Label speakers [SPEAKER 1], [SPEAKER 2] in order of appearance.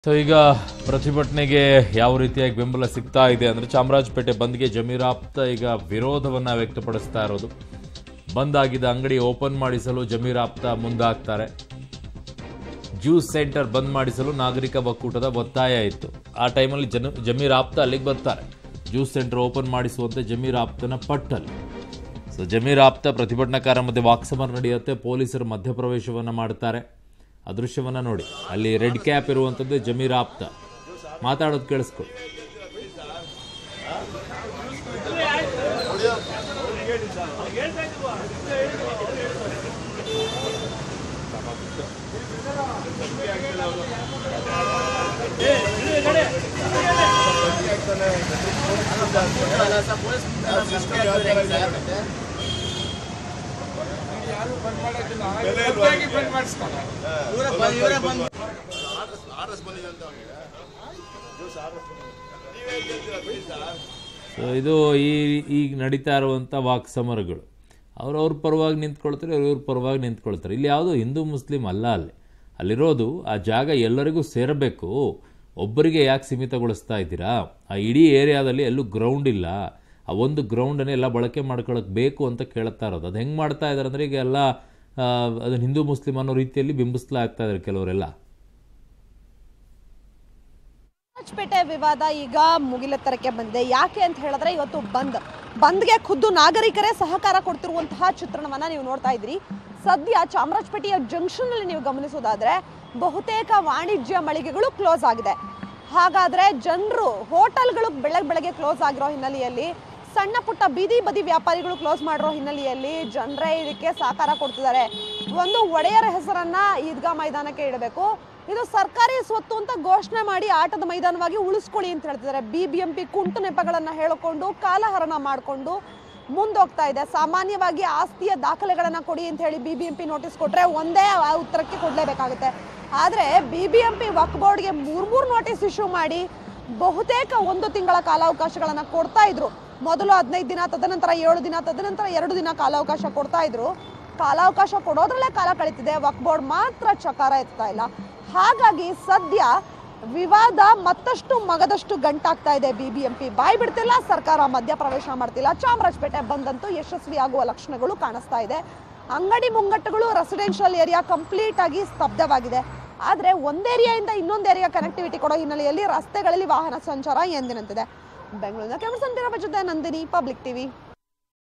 [SPEAKER 1] so ಈಗ ಪ್ರತಿಭಟನೆಗೆ ಯಾವ ರೀತಿಯಾಗಿ ಬೆಂಬಲ ಸಿಗ್ತಾ ಇದೆ ಅಂದ್ರೆ ಚಾಮರಾಜಪೇಟೆ ಬಂದ್ಗೆ ಜಮೀರ್ ಆಪ್ತ ಈಗ ವಿರೋಧವನ್ನ ವ್ಯಕ್ತಪಡಿಸ್ತಾ ಇರೋದು ಬಂದ್ ಆಗಿದ್ದ ಅಂಗಡಿ ಓಪನ್ ಮಾಡಿಸಲು ಜಮೀರ್ ಆಪ್ತ ಮುಂದಾಗ್ತಾರೆ ಜ್ಯೂಸ್ ಸೆಂಟರ್ ಬಂದ್ ಮಾಡಿಸಲು ನಾಗರಿಕ ಒಕ್ಕೂಟದ ಒತ್ತಾಯ ಇತ್ತು ಆ ಟೈಮಲ್ಲಿ ಜನ ಜಮೀರ್ ಆಪ್ತ ಅಲ್ಲಿಗೆ ಬರ್ತಾರೆ ಜ್ಯೂಸ್ ಸೆಂಟರ್ ಓಪನ್ ಮಾಡಿಸುವಂತೆ ಜಮೀರ್ ಆಪ್ತನ ಪಟ್ಟಲ್ಲಿ ಸೊ ಜಮೀರ್ ಆಪ್ತ ಪ್ರತಿಭಟನಾಕಾರ ಮಧ್ಯೆ ವಾಕ್ಸಮರ ನಡೆಯುತ್ತೆ ಪೊಲೀಸರು ಮಧ್ಯಪ್ರವೇಶವನ್ನ ಮಾಡ್ತಾರೆ ಆ ದೃಶ್ಯವನ್ನ ನೋಡಿ ಅಲ್ಲಿ ರೆಡ್ ಕ್ಯಾಪ್ ಇರುವಂಥದ್ದು ಜಮೀರ್ ಆಪ್ತ ಮಾತಾಡೋದು ಕೇಳಿಸ್ಕೊಳ್ಳಿ ಸೊ ಇದು ಈ ಈಗ ನಡೀತಾ ಇರುವಂಥ ವಾಕ್ ಸಮರಗಳು ಅವ್ರವ್ರ ಪರವಾಗಿ ನಿಂತ್ಕೊಳ್ತಾರೆ ಇವ್ರ ಪರವಾಗಿ ನಿಂತ್ಕೊಳ್ತಾರೆ ಇಲ್ಲಿ ಯಾವುದೋ ಹಿಂದೂ ಮುಸ್ಲಿಂ ಅಲ್ಲ ಅಲ್ಲಿ ಅಲ್ಲಿರೋದು ಆ ಜಾಗ ಎಲ್ಲರಿಗೂ ಸೇರಬೇಕು ಒಬ್ಬರಿಗೆ ಯಾಕೆ ಸೀಮಿತಗೊಳಿಸ್ತಾ ಇದ್ದೀರಾ ಆ ಇಡೀ ಏರಿಯಾದಲ್ಲಿ ಎಲ್ಲೂ ಗ್ರೌಂಡ್ ಇಲ್ಲ ಆ ಒಂದು ಗ್ರೌಂಡನ್ನೇ ಎಲ್ಲ ಬಳಕೆ ಮಾಡ್ಕೊಳಕ್ ಬೇಕು ಅಂತ ಕೇಳ್ತಾ ಇರೋದು ಅದು ಹೆಂಗೆ ಮಾಡ್ತಾ ಇದ್ದಾರೆ ಅಂದರೆ ಈಗ ಎಲ್ಲ ಆ, ಅದನ್ನ ಹಿಂದೂ ಮುಸ್ಲಿಂ ಅನ್ನೋ ರೀತಿಯಲ್ಲಿ ಬಿಂಬಿಸ್ಲಾಗ್ತಾ ಇದ್ದಾರೆ ಕೆಲವರೆಲ್ಲ
[SPEAKER 2] ರಾಜಪೇಟೆ ವಿವಾದ ಈಗ ಮುಗಿಲೆತ್ತರಕ್ಕೆ ಬಂದಿದೆ ಯಾಕೆ ಅಂತ ಹೇಳಿದ್ರೆ ಇವತ್ತು ಬಂದ್ ಬಂದ್ಗೆ ಖುದ್ದು ನಾಗರಿಕರೇ ಸಹಕಾರ ಕೊಡ್ತಿರುವಂತಹ ಚಿತ್ರಣವನ್ನ ನೀವು ನೋಡ್ತಾ ಇದ್ರಿ ಸದ್ಯ ಚಾಮರಾಜಪೇಟೆಯ ಜಂಕ್ಷನ್ ಅಲ್ಲಿ ನೀವು ಗಮನಿಸೋದಾದ್ರೆ ಬಹುತೇಕ ವಾಣಿಜ್ಯ ಮಳಿಗೆಗಳು ಕ್ಲೋಸ್ ಆಗಿದೆ ಹಾಗಾದ್ರೆ ಜನರು ಹೋಟೆಲ್ಗಳು ಬೆಳಗ್ಗೆ ಬೆಳಗ್ಗೆ ಕ್ಲೋಸ್ ಆಗಿರೋ ಹಿನ್ನೆಲೆಯಲ್ಲಿ ಸಣ್ಣ ಪುಟ್ಟ ಬೀದಿ ಬದಿ ವ್ಯಾಪಾರಿಗಳು ಕ್ಲೋಸ್ ಮಾಡಿರೋ ಹಿನ್ನೆಲೆಯಲ್ಲಿ ಜನರೇ ಇದಕ್ಕೆ ಸಹಕಾರ ಕೊಡ್ತಿದ್ದಾರೆ ಒಂದು ಒಡೆಯರ ಹೆಸರನ್ನ ಈದ್ಗಾ ಮೈದಾನಕ್ಕೆ ಇಡಬೇಕು ಇದು ಸರ್ಕಾರಿ ಸ್ವತ್ತು ಅಂತ ಘೋಷಣೆ ಮಾಡಿ ಆಟದ ಮೈದಾನವಾಗಿ ಉಳಿಸ್ಕೊಳ್ಳಿ ಅಂತ ಹೇಳ್ತಿದ್ದಾರೆ ಬಿ ಬಿ ಎಂ ಪಿ ಕುಂಟು ನೆಪಗಳನ್ನ ಹೇಳಿಕೊಂಡು ಕಾಲಹರಣ ಮಾಡಿಕೊಂಡು ಮುಂದೋಗ್ತಾ ಇದೆ ಸಾಮಾನ್ಯವಾಗಿ ಆಸ್ತಿಯ ದಾಖಲೆಗಳನ್ನ ಕೊಡಿ ಅಂತ ಹೇಳಿ B B M P notice ಕೊಟ್ರೆ ಒಂದೇ ಆ ಉತ್ತರಕ್ಕೆ ಕೊಡಲೇಬೇಕಾಗುತ್ತೆ ಆದರೆ ಬಿ ಬಿ ಎಂ ಪಿ ವಕ್ ಬೋರ್ಡ್ಗೆ ಮೂರ್ ಮೂರು ನೋಟಿಸ್ ಇಶ್ಯೂ ಮಾಡಿ ಬಹುತೇಕ ಒಂದು ತಿಂಗಳ ಕಾಲಾವಕಾಶಗಳನ್ನ ಕೊಡ್ತಾ ಇದ್ರು ಮೊದಲು ಹದಿನೈದು ದಿನ ತದನಂತರ ಏಳು ದಿನ ತದನಂತರ ಎರಡು ದಿನ ಕಾಲಾವಕಾಶ ಕೊಡ್ತಾ ಇದ್ರು ಕಾಲಾವಕಾಶ ಕೊಡೋದ್ರಲ್ಲೇ ಕಾಲ ಕಳೀತಿದೆ ವಕ್ ಬೋರ್ಡ್ ಮಾತ್ರ ಚಕಾರ ಎತ್ತಾ ಇಲ್ಲ ಹಾಗಾಗಿ ಸದ್ಯ ವಿವಾದ ಮತ್ತಷ್ಟು ಮಗದಷ್ಟು ಗಂಟಾಗ್ತಾ ಇದೆ ಬಿಬಿಎಂಪಿ ಬಾಯ್ ಬಿಡ್ತಿಲ್ಲ ಸರ್ಕಾರ ಮಧ್ಯಪ್ರವೇಶ ಮಾಡ್ತಿಲ್ಲ ಚಾಮರಾಜಪೇಟೆ ಬಂದಂತೂ ಯಶಸ್ವಿ ಆಗುವ ಲಕ್ಷಣಗಳು ಕಾಣಿಸ್ತಾ ಇದೆ ಅಂಗಡಿ ಮುಂಗಟ್ಟುಗಳು ರೆಸಿಡೆನ್ಷಿಯಲ್ ಏರಿಯಾ ಕಂಪ್ಲೀಟ್ ಆಗಿ ಸ್ತಬ್ಧವಾಗಿದೆ ಆದ್ರೆ ಒಂದ್ ಏರಿಯಾಯಿಂದ ಇನ್ನೊಂದು ಏರಿಯಾ ಕನೆಕ್ಟಿವಿಟಿ ಕೊಡೋ ಹಿನ್ನೆಲೆಯಲ್ಲಿ ರಸ್ತೆಗಳಲ್ಲಿ ವಾಹನ ಸಂಚಾರ ಎಂದಿನಂತಿದೆ ಬೆಂಗಳೂರಿನ ಕೆಮಸಂತಿರವ ಜೊತೆ ನಂದಿನಿ ಪಬ್ಲಿಕ್ ಟಿವಿ